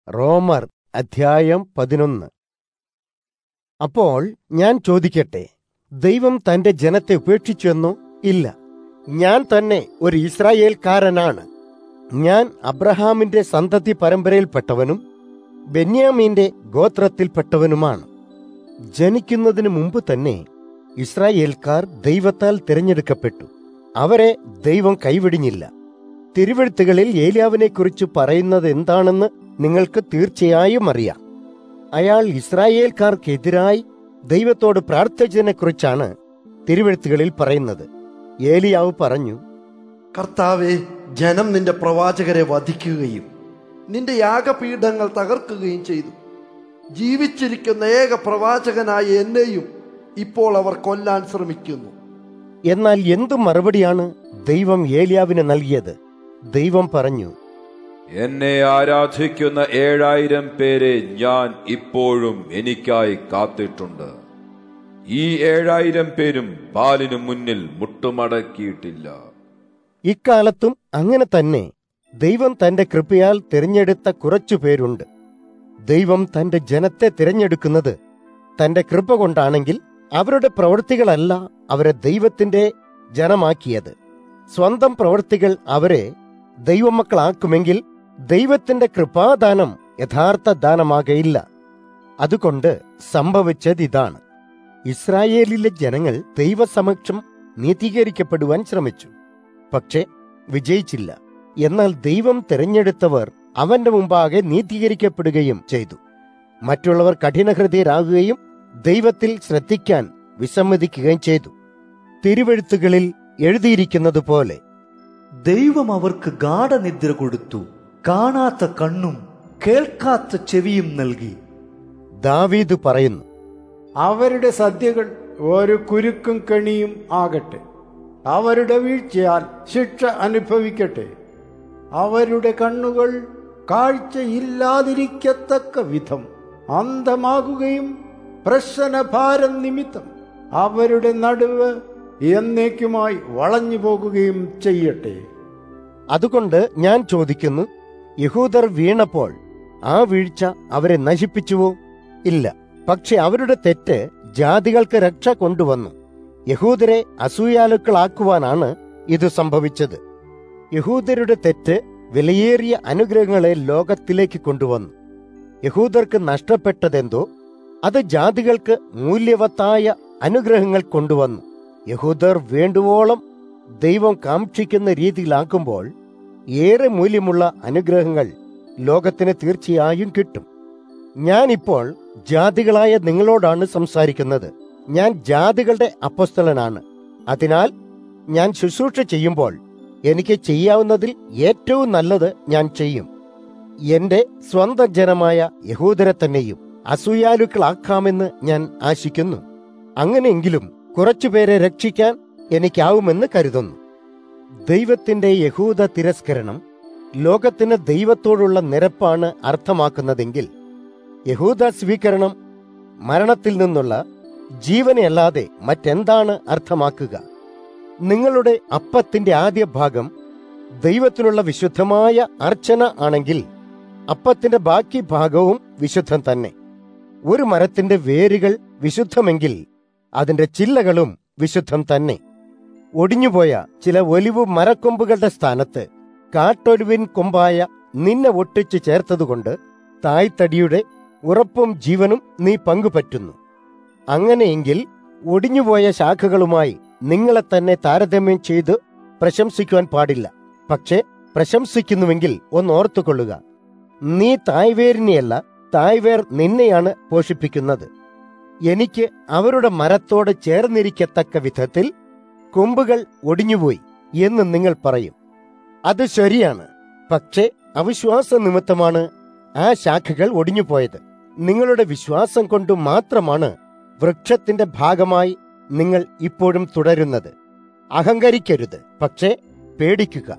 റോമർ അധ്യായം പതിനൊന്ന് അപ്പോൾ ഞാൻ ചോദിക്കട്ടെ ദൈവം തന്റെ ജനത്തെ ഉപേക്ഷിച്ചെന്നോ ഇല്ല ഞാൻ തന്നെ ഒരു ഇസ്രായേൽക്കാരനാണ് ഞാൻ അബ്രഹാമിന്റെ സന്തതി പരമ്പരയിൽപ്പെട്ടവനും ബെന്യാമീന്റെ ഗോത്രത്തിൽപ്പെട്ടവനുമാണ് ജനിക്കുന്നതിന് മുമ്പ് തന്നെ ഇസ്രായേൽക്കാർ ദൈവത്താൽ തിരഞ്ഞെടുക്കപ്പെട്ടു അവരെ ദൈവം കൈവിടിഞ്ഞില്ല തിരുവെഴുത്തുകളിൽ ഏലിയാവിനെക്കുറിച്ച് പറയുന്നത് എന്താണെന്ന് നിങ്ങൾക്ക് തീർച്ചയായും അറിയാം അയാൾ ഇസ്രായേൽക്കാർക്കെതിരായി ദൈവത്തോട് പ്രാർത്ഥിച്ചതിനെക്കുറിച്ചാണ് തിരുവെഴുത്തുകളിൽ പറയുന്നത് ഏലിയാവ് പറഞ്ഞു കർത്താവെ ജനം നിന്റെ പ്രവാചകരെ വധിക്കുകയും നിന്റെ യാഗപീഠങ്ങൾ തകർക്കുകയും ചെയ്തു ജീവിച്ചിരിക്കുന്ന ഏക പ്രവാചകനായ എന്നെയും ഇപ്പോൾ അവർ കൊല്ലാൻ ശ്രമിക്കുന്നു എന്നാൽ എന്തു മറുപടിയാണ് ദൈവം ഏലിയാവിന് നൽകിയത് ദൈവം പറഞ്ഞു എന്നെ ആരാധിക്കുന്ന ഏഴായിരം പേരെ ഞാൻ ഇപ്പോഴും എനിക്കായി കാത്തിട്ടുണ്ട് ഈ ഏഴായിരം പേരും ബാലിനു മുന്നിൽ മുട്ടുമടക്കിയിട്ടില്ല ഇക്കാലത്തും അങ്ങനെ തന്നെ ദൈവം തന്റെ കൃപയാൽ തിരഞ്ഞെടുത്ത കുറച്ചു പേരുണ്ട് ദൈവം തന്റെ ജനത്തെ തിരഞ്ഞെടുക്കുന്നത് തന്റെ കൃപ കൊണ്ടാണെങ്കിൽ അവരുടെ പ്രവൃത്തികളല്ല അവരെ ദൈവത്തിന്റെ ജനമാക്കിയത് സ്വന്തം പ്രവൃത്തികൾ അവരെ ദൈവമക്കളാക്കുമെങ്കിൽ ദൈവത്തിന്റെ കൃപാദാനം യഥാർത്ഥ ദാനമാകയില്ല അതുകൊണ്ട് സംഭവിച്ചത് ഇതാണ് ഇസ്രായേലിലെ ജനങ്ങൾ ദൈവസമക്ഷം നീതീകരിക്കപ്പെടുവാൻ ശ്രമിച്ചു പക്ഷെ വിജയിച്ചില്ല എന്നാൽ ദൈവം തിരഞ്ഞെടുത്തവർ അവന്റെ മുമ്പാകെ നീതീകരിക്കപ്പെടുകയും ചെയ്തു മറ്റുള്ളവർ കഠിനഹൃദയരാകുകയും ദൈവത്തിൽ ശ്രദ്ധിക്കാൻ വിസമ്മതിക്കുകയും ചെയ്തു തിരുവെഴുത്തുകളിൽ എഴുതിയിരിക്കുന്നത് പോലെ ദൈവം അവർക്ക് ഗാഠനിദ്ര കൊടുത്തു കാണാത്ത കണ്ണും കേൾക്കാത്ത ചെവിയും നൽകി ദാവീദ് പറയുന്നു അവരുടെ സദ്യകൾ ഒരു കുരുക്കും കെണിയും ആകട്ടെ അവരുടെ വീഴ്ചയാൽ ശിക്ഷ അനുഭവിക്കട്ടെ അവരുടെ കണ്ണുകൾ കാഴ്ചയില്ലാതിരിക്കത്തക്ക വിധം അന്ധമാകുകയും പ്രശ്നഭാരം നിമിത്തം അവരുടെ നടുവ് എന്നേക്കുമായി വളഞ്ഞു പോകുകയും ചെയ്യട്ടെ അതുകൊണ്ട് ഞാൻ ചോദിക്കുന്നു യഹൂദർ വീണപ്പോൾ ആ വീഴ്ച അവരെ നശിപ്പിച്ചുവോ ഇല്ല പക്ഷെ അവരുടെ തെറ്റ് ജാതികൾക്ക് രക്ഷ കൊണ്ടുവന്നു യഹൂദരെ അസൂയാലുക്കളാക്കുവാനാണ് ഇത് സംഭവിച്ചത് യഹൂദരുടെ തെറ്റ് വിലയേറിയ അനുഗ്രഹങ്ങളെ ലോകത്തിലേക്ക് കൊണ്ടുവന്നു യഹൂദർക്ക് നഷ്ടപ്പെട്ടതെന്തോ അത് ജാതികൾക്ക് മൂല്യവത്തായ അനുഗ്രഹങ്ങൾ കൊണ്ടുവന്നു യഹൂദർ വേണ്ടുവോളം ദൈവം കാക്ഷിക്കുന്ന രീതിയിലാക്കുമ്പോൾ ഏറെ മൂല്യമുള്ള അനുഗ്രഹങ്ങൾ ലോകത്തിന് തീർച്ചയായും കിട്ടും ഞാനിപ്പോൾ ജാതികളായ നിങ്ങളോടാണ് സംസാരിക്കുന്നത് ഞാൻ ജാതികളുടെ അപ്പസ്തലനാണ് അതിനാൽ ഞാൻ ശുശ്രൂഷ ചെയ്യുമ്പോൾ എനിക്ക് ചെയ്യാവുന്നതിൽ ഏറ്റവും നല്ലത് ഞാൻ ചെയ്യും എന്റെ സ്വന്തം ജനമായ യഹൂദരെ തന്നെയും അസൂയാലുക്കളാക്കാമെന്ന് ഞാൻ ആശിക്കുന്നു അങ്ങനെയെങ്കിലും കുറച്ചുപേരെ രക്ഷിക്കാൻ എനിക്കാവുമെന്ന് കരുതുന്നു ദൈവത്തിന്റെ യഹൂദ തിരസ്കരണം ലോകത്തിന് ദൈവത്തോടുള്ള നിരപ്പാണ് അർത്ഥമാക്കുന്നതെങ്കിൽ യഹൂദ സ്വീകരണം മരണത്തിൽ നിന്നുള്ള ജീവനെയല്ലാതെ മറ്റെന്താണ് അർത്ഥമാക്കുക നിങ്ങളുടെ അപ്പത്തിന്റെ ആദ്യ ഭാഗം ദൈവത്തിനുള്ള വിശുദ്ധമായ അർച്ചന ആണെങ്കിൽ അപ്പത്തിന്റെ ബാക്കി ഭാഗവും വിശുദ്ധം തന്നെ ഒരു മരത്തിന്റെ വേരുകൾ വിശുദ്ധമെങ്കിൽ അതിന്റെ ചില്ലകളും വിശുദ്ധം തന്നെ ഒടിഞ്ഞുപോയ ചില ഒലിവ് മരക്കൊമ്പുകളുടെ സ്ഥാനത്ത് കാട്ടൊലിവിൻ കൊമ്പായ നിന്നെ ഒട്ടിച്ചു ചേർത്തതുകൊണ്ട് തായ്തടിയുടെ ഉറപ്പും ജീവനും നീ പങ്കുപറ്റുന്നു അങ്ങനെയെങ്കിൽ ഒടിഞ്ഞുപോയ ശാഖകളുമായി നിങ്ങളെ തന്നെ താരതമ്യം ചെയ്ത് പ്രശംസിക്കുവാൻ പാടില്ല പക്ഷേ പ്രശംസിക്കുന്നുവെങ്കിൽ ഒന്ന് ഓർത്തുകൊള്ളുക നീ തായ്വേരിനെയല്ല തായ്വേർ നിന്നെയാണ് പോഷിപ്പിക്കുന്നത് എനിക്ക് അവരുടെ മരത്തോട് ചേർന്നിരിക്കത്തക്ക വിധത്തിൽ കൊമ്പുകൾ ഒടിഞ്ഞുപോയി എന്ന് നിങ്ങൾ പറയും അത് ശരിയാണ് പക്ഷേ അവിശ്വാസ നിമിത്തമാണ് ആ ശാഖകൾ ഒടിഞ്ഞുപോയത് നിങ്ങളുടെ വിശ്വാസം കൊണ്ട് മാത്രമാണ് വൃക്ഷത്തിന്റെ ഭാഗമായി നിങ്ങൾ ഇപ്പോഴും തുടരുന്നത് അഹങ്കരിക്കരുത് പക്ഷേ പേടിക്കുക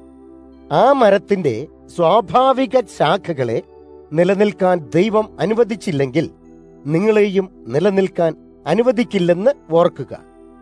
ആ മരത്തിന്റെ സ്വാഭാവിക ശാഖകളെ നിലനിൽക്കാൻ ദൈവം അനുവദിച്ചില്ലെങ്കിൽ നിങ്ങളെയും നിലനിൽക്കാൻ അനുവദിക്കില്ലെന്ന് ഓർക്കുക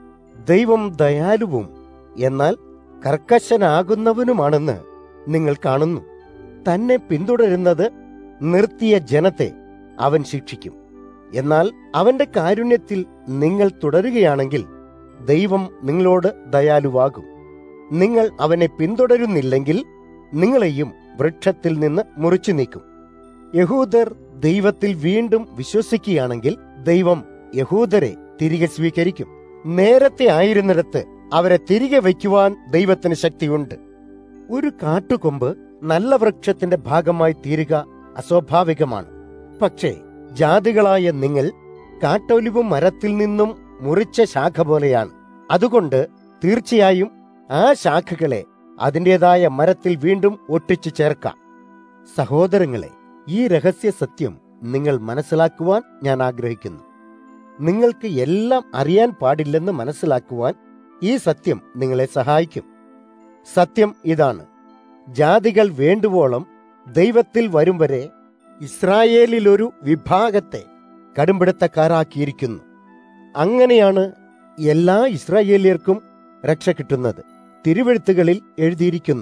ദൈവം ദയാലുവും എന്നാൽ കർക്കശനാകുന്നവനുമാണെന്ന് നിങ്ങൾ കാണുന്നു തന്നെ പിന്തുടരുന്നത് നിർത്തിയ ജനത്തെ അവൻ ശിക്ഷിക്കും എന്നാൽ അവന്റെ കാരുണ്യത്തിൽ നിങ്ങൾ തുടരുകയാണെങ്കിൽ ദൈവം നിങ്ങളോട് ദയാലുവാകും നിങ്ങൾ അവനെ പിന്തുടരുന്നില്ലെങ്കിൽ നിങ്ങളെയും വൃക്ഷത്തിൽ നിന്ന് മുറിച്ചു നീക്കും യഹൂദർ ദൈവത്തിൽ വീണ്ടും വിശ്വസിക്കുകയാണെങ്കിൽ ദൈവം യഹൂദരെ തിരികെ സ്വീകരിക്കും നേരത്തെ ആയിരുന്നിടത്ത് അവരെ തിരികെ വയ്ക്കുവാൻ ദൈവത്തിന് ശക്തിയുണ്ട് ഒരു കാട്ടുകൊമ്പ് നല്ല വൃക്ഷത്തിന്റെ ഭാഗമായി തീരുക അസ്വാഭാവികമാണ് പക്ഷേ ജാതികളായ നിങ്ങൾ കാട്ടൊലിവ് മരത്തിൽ നിന്നും മുറിച്ച ശാഖ പോലെയാണ് അതുകൊണ്ട് തീർച്ചയായും ആ ശാഖകളെ അതിൻ്റെതായ മരത്തിൽ വീണ്ടും ഒട്ടിച്ചു ചേർക്കാം സഹോദരങ്ങളെ ഈ രഹസ്യ സത്യം നിങ്ങൾ മനസ്സിലാക്കുവാൻ ഞാൻ ആഗ്രഹിക്കുന്നു നിങ്ങൾക്ക് എല്ലാം അറിയാൻ പാടില്ലെന്ന് മനസ്സിലാക്കുവാൻ ഈ സത്യം നിങ്ങളെ സഹായിക്കും സത്യം ഇതാണ് ജാതികൾ വേണ്ടുവോളം ദൈവത്തിൽ വരും വരെ ഇസ്രായേലിലൊരു വിഭാഗത്തെ കടുംപിടുത്തക്കാരാക്കിയിരിക്കുന്നു അങ്ങനെയാണ് എല്ലാ ഇസ്രായേലിയർക്കും രക്ഷ കിട്ടുന്നത് തിരുവെഴുത്തുകളിൽ എഴുതിയിരിക്കുന്നു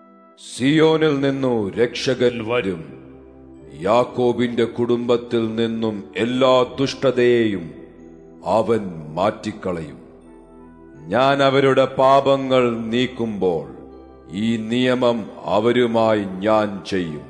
സിയോനിൽ നിന്നു രക്ഷകൻ വരും യാക്കോബിന്റെ കുടുംബത്തിൽ നിന്നും എല്ലാ ദുഷ്ടതയെയും അവൻ മാറ്റിക്കളയും ഞാൻ അവരുടെ പാപങ്ങൾ നീക്കുമ്പോൾ ഈ നിയമം അവരുമായി ഞാൻ ചെയ്യും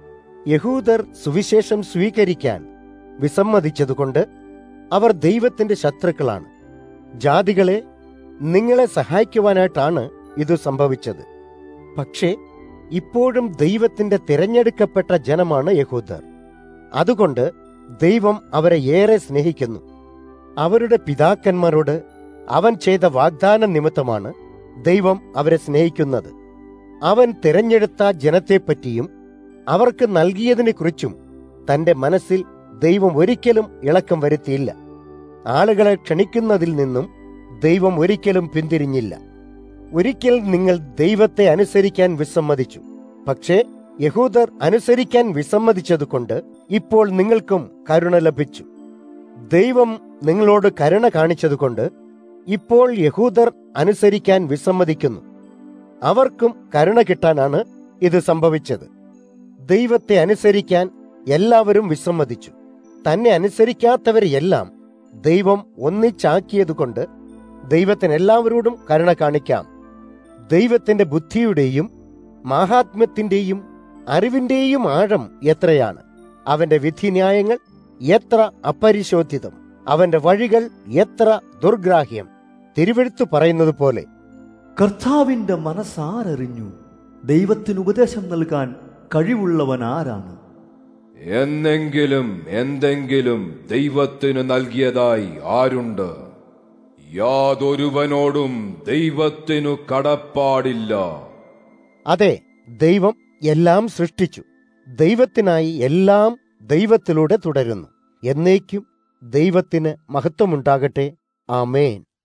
യഹൂദർ സുവിശേഷം സ്വീകരിക്കാൻ വിസമ്മതിച്ചതുകൊണ്ട് അവർ ദൈവത്തിന്റെ ശത്രുക്കളാണ് ജാതികളെ നിങ്ങളെ സഹായിക്കുവാനായിട്ടാണ് ഇത് സംഭവിച്ചത് പക്ഷേ ഇപ്പോഴും ദൈവത്തിന്റെ തിരഞ്ഞെടുക്കപ്പെട്ട ജനമാണ് യഹൂദർ അതുകൊണ്ട് ദൈവം അവരെ ഏറെ സ്നേഹിക്കുന്നു അവരുടെ പിതാക്കന്മാരോട് അവൻ ചെയ്ത വാഗ്ദാന നിമിത്തമാണ് ദൈവം അവരെ സ്നേഹിക്കുന്നത് അവൻ തിരഞ്ഞെടുത്ത ജനത്തെപ്പറ്റിയും അവർക്ക് നൽകിയതിനെക്കുറിച്ചും തന്റെ മനസ്സിൽ ദൈവം ഒരിക്കലും ഇളക്കം വരുത്തിയില്ല ആളുകളെ ക്ഷണിക്കുന്നതിൽ നിന്നും ദൈവം ഒരിക്കലും പിന്തിരിഞ്ഞില്ല ഒരിക്കൽ നിങ്ങൾ ദൈവത്തെ അനുസരിക്കാൻ വിസമ്മതിച്ചു പക്ഷേ യഹൂദർ അനുസരിക്കാൻ വിസമ്മതിച്ചതുകൊണ്ട് ഇപ്പോൾ നിങ്ങൾക്കും കരുണ ലഭിച്ചു ദൈവം നിങ്ങളോട് കരുണ കാണിച്ചതുകൊണ്ട് ഇപ്പോൾ യഹൂദർ അനുസരിക്കാൻ വിസമ്മതിക്കുന്നു അവർക്കും കരുണ കിട്ടാനാണ് ഇത് സംഭവിച്ചത് ദൈവത്തെ അനുസരിക്കാൻ എല്ലാവരും വിസമ്മതിച്ചു തന്നെ അനുസരിക്കാത്തവരെയെല്ലാം ദൈവം ഒന്നിച്ചാക്കിയതുകൊണ്ട് ദൈവത്തിന് എല്ലാവരോടും കരുണ കാണിക്കാം ദൈവത്തിന്റെ ബുദ്ധിയുടെയും മാഹാത്മ്യത്തിന്റെയും അറിവിന്റെയും ആഴം എത്രയാണ് അവന്റെ വിധിന്യായങ്ങൾ എത്ര അപരിശോധിതം അവന്റെ വഴികൾ എത്ര ദുർഗ്രാഹ്യം തിരുവെഴുത്തു പറയുന്നത് പോലെ കർത്താവിന്റെ മനസ്സാരറിഞ്ഞു ദൈവത്തിന് ഉപദേശം നൽകാൻ കഴിവുള്ളവൻ ആരാണ് എന്നെങ്കിലും എന്തെങ്കിലും ദൈവത്തിനു നൽകിയതായി ആരുണ്ട് യാതൊരുവനോടും ദൈവത്തിനു കടപ്പാടില്ല അതെ ദൈവം എല്ലാം സൃഷ്ടിച്ചു ദൈവത്തിനായി എല്ലാം ദൈവത്തിലൂടെ തുടരുന്നു എന്നേക്കും ദൈവത്തിന് മഹത്വമുണ്ടാകട്ടെ ആമേൻ